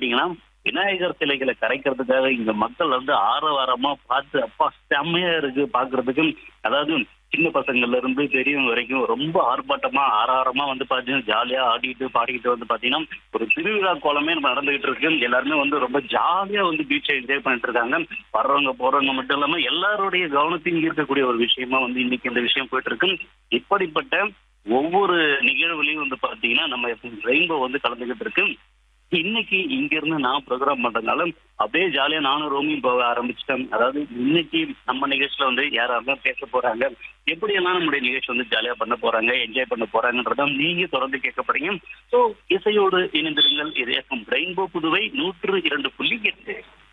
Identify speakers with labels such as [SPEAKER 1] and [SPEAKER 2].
[SPEAKER 1] பாத்தீங்கன்னா விநாயகர் சிலைகளை கரைக்கிறதுக்காக இங்க மக்கள் வந்து ஆரவாரமா பார்த்து அப்பா செம்மையா இருக்கு பாக்குறதுக்கு அதாவது சின்ன பசங்கள்ல இருந்து பெரியவங்க வரைக்கும் ரொம்ப ஆர்ப்பாட்டமா ஆறாரமா வந்து பாத்தீங்கன்னா ஜாலியா ஆடிட்டு பாடிக்கிட்டு வந்து பாத்தீங்கன்னா ஒரு திருவிழா கோலமே நடந்துகிட்டு இருக்கு எல்லாருமே வந்து ரொம்ப ஜாலியா வந்து பீச்சை என்ஜாய் பண்ணிட்டு இருக்காங்க வர்றவங்க போறவங்க மட்டும் இல்லாம எல்லாருடைய கவனத்தையும் ஈர்க்கக்கூடிய ஒரு விஷயமா வந்து இன்னைக்கு இந்த விஷயம் போயிட்டு இருக்கு இப்படிப்பட்ட ஒவ்வொரு நிகழ்வுலையும் வந்து பாத்தீங்கன்னா நம்ம ரெயின்போ வந்து கலந்துகிட்டு இருக்கு இன்னைக்கு இங்க இருந்து நான் ப்ரோக்ராம் பண்றதுனால அப்படியே ஜாலியா நானும் ரோமியும் போக ஆரம்பிச்சிட்டேன் அதாவது இன்னைக்கு நம்ம நிகழ்ச்சியில வந்து யாரெல்லாம் பேச போறாங்க எப்படியெல்லாம் நம்முடைய நிகழ்ச்சி வந்து ஜாலியா பண்ண போறாங்க என்ஜாய் பண்ண போறாங்கன்றத நீங்க தொடர்ந்து கேட்க போறீங்க ஸோ இசையோடு இணைந்திருங்கள் இது ரெயின்போ புதுவை நூற்று இரண்டு புள்ளி எட்டு